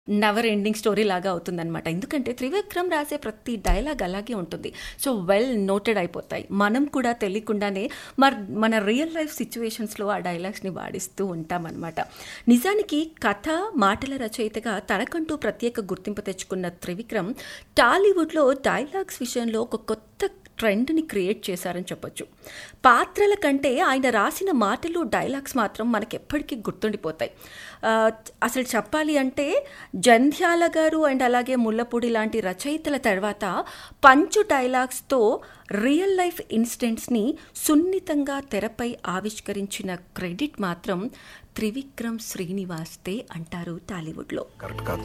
never ending story లాగా అవుతుందన్నమాట ఎందుకంటే త్రివిక్రమ్ రాసే ప్రతి డైలాగ్ అలాగే ఉంటుంది సో వెల్ నోటెడ్ అయిపోతాయి మనం కూడా తెలియకుండానే మన మన రియల్ లైఫ్ సిచ్యువేషన్స్లో ఆ డైలాగ్స్ని వాడిస్తూ ఉంటామన్నమాట నిజానికి కథ మాటల రచయితగా తనకంటూ ప్రత్యేక గుర్తింపు తెచ్చుకున్న త్రివిక్రమ్ టాలీవుడ్లో డైలాగ్స్ విషయంలో ఒక కొత్త ట్రెండ్ని క్రియేట్ చేశారని చెప్పొచ్చు పాత్రల కంటే ఆయన రాసిన మాటలు డైలాగ్స్ మాత్రం మనకి ఎప్పటికీ గుర్తుండిపోతాయి ఆ, అసలు చెప్పాలి అంటే జంధ్యాల గారు అండ్ అలాగే ముల్లపూడి లాంటి రచయితల తర్వాత పంచు డైలాగ్స్తో రియల్ లైఫ్ ఇన్సిడెంట్స్ని సున్నితంగా తెరపై ఆవిష్కరించిన క్రెడిట్ మాత్రం త్రివిక్రమ్ శ్రీనివాస్తే అంటారు టాలీవుడ్లో కరెక్ట్ కాదు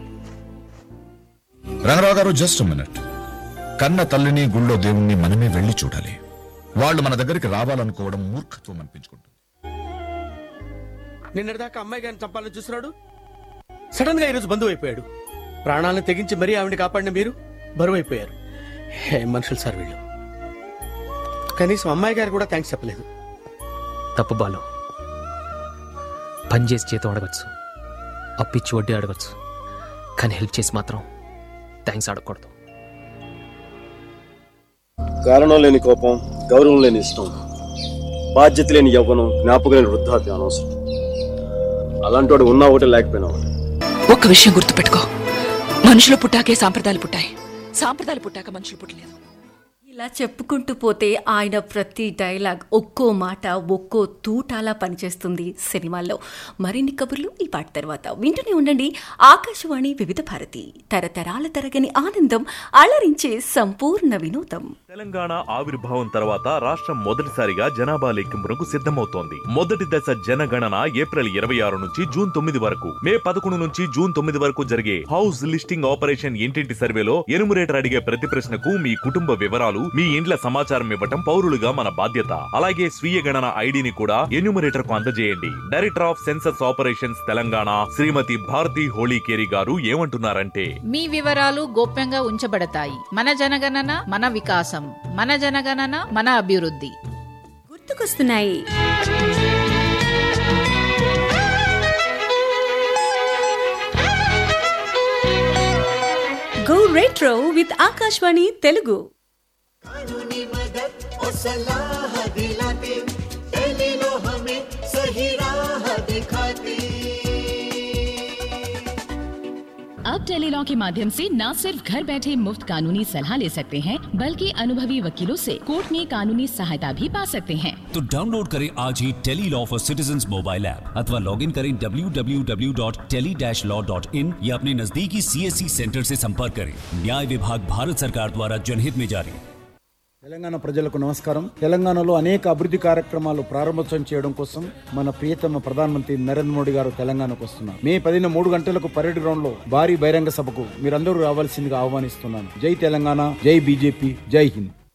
రంగరావు గారు జస్ట్ మినిట్ కన్న తల్లిని గుళ్ళో దేవుణ్ణి మనమే వెళ్ళి చూడాలి వాళ్ళు మన దగ్గరికి రావాలనుకోవడం మూర్ఖత్వం అనిపించుకుంటుంది నిన్నటిదాకా అమ్మాయి గారిని చంపాలని చూస్తున్నాడు సడన్ గా ఈరోజు బంధువు అయిపోయాడు ప్రాణాలను తెగించి మరీ ఆవిడ కాపాడిన మీరు బరువు అయిపోయారు హే మనుషులు సార్ వీళ్ళు కనీసం అమ్మాయి గారు కూడా థ్యాంక్స్ చెప్పలేదు తప్పు బాలు పని చేసి చేతం అడగచ్చు అప్పిచ్చి వడ్డీ అడగచ్చు కానీ హెల్ప్ చేసి మాత్రం థ్యాంక్స్ అడగకూడదు కారణం లేని కోపం గౌరవం లేని ఇష్టం బాధ్యత లేని యవ్వనం జ్ఞాపకం లేని వృద్ధాప్యం అనవసరం అలాంటి వాడు ఉన్నా ఒకటి లేకపోయినా ఒకటి ఒక్క విషయం గుర్తుపెట్టుకో మనుషులు పుట్టాకే సాంప్రదాయాలు పుట్టాయి సాంప్రదాయాలు పుట్టాక మనుషులు పుట్టలేదు ఇలా చెప్పుకుంటూ పోతే ఆయన ప్రతి డైలాగ్ ఒక్కో మాట ఒక్కో తూటాలా పనిచేస్తుంది సినిమాల్లో మరిన్ని కబుర్లు ఈ పాట తర్వాత వింటూనే ఉండండి ఆకాశవాణి వివిధ భారతి తరతరాల తరగని ఆనందం అలరించే సంపూర్ణ వినోదం తెలంగాణ ఆవిర్భావం తర్వాత రాష్ట్రం మొదటిసారిగా జనాభా లెక్కింపునకు సిద్ధమవుతోంది మొదటి దశ జనగణన ఏప్రిల్ ఇరవై ఆరు నుంచి జూన్ తొమ్మిది వరకు మే పదకొండు నుంచి జూన్ తొమ్మిది వరకు జరిగే హౌస్ లిస్టింగ్ ఆపరేషన్ ఇంటింటి సర్వేలో ఎనుమరేటర్ అడిగే ప్రతి ప్రశ్నకు మీ కుటుంబ వివరాలు మీ ఇండ్ల సమాచారం ఇవ్వటం పౌరులుగా మన బాధ్యత అలాగే స్వీయ గణన ఐడిని కూడా ఎన్యూమరేటర్ కు అందజేయండి director of census operations Telangana Srimathi Bharathi Holikeri గారు ఏమంటున్నారంటే మీ వివరాలు గోప్యంగా ఉంచబడతాయి మన జనగణన మన వికాసం మన జనగణన మన అభివృద్ధి గుర్తుకొస్తున్నాయి go retro with Akashvani Telugu अब टेलीलॉ के माध्यम से न सिर्फ घर बैठे मुफ्त कानूनी सलाह ले सकते हैं बल्कि अनुभवी वकीलों से कोर्ट में कानूनी सहायता भी पा सकते हैं तो डाउनलोड करें आज ही Tele Law for citizen mobile app अथवा लॉग इन करें www.tele-law.in या अपने नजदीकी सीएससी सेंटर से संपर्क करें न्याय विभाग भारत सरकार द्वारा जनहित में जारी తెలంగాణ ప్రజలకు నమస్కారం తెలంగాణలో అనేక అభివృద్ధి కార్యక్రమాలు ప్రారంభోత్సవం చేయడం కోసం మన ప్రియతమ ప్రధానమంత్రి నరేంద్ర మోడీ గారు తెలంగాణకు వస్తున్నారు మే పదిన మూడు గంటలకు పరేడ్ గ్రౌండ్ లో భారీ బహిరంగ సభకు మీరందరూ రావాల్సిందిగా ఆహ్వానిస్తున్నాను జై తెలంగాణ జై బీజేపీ జై హింద్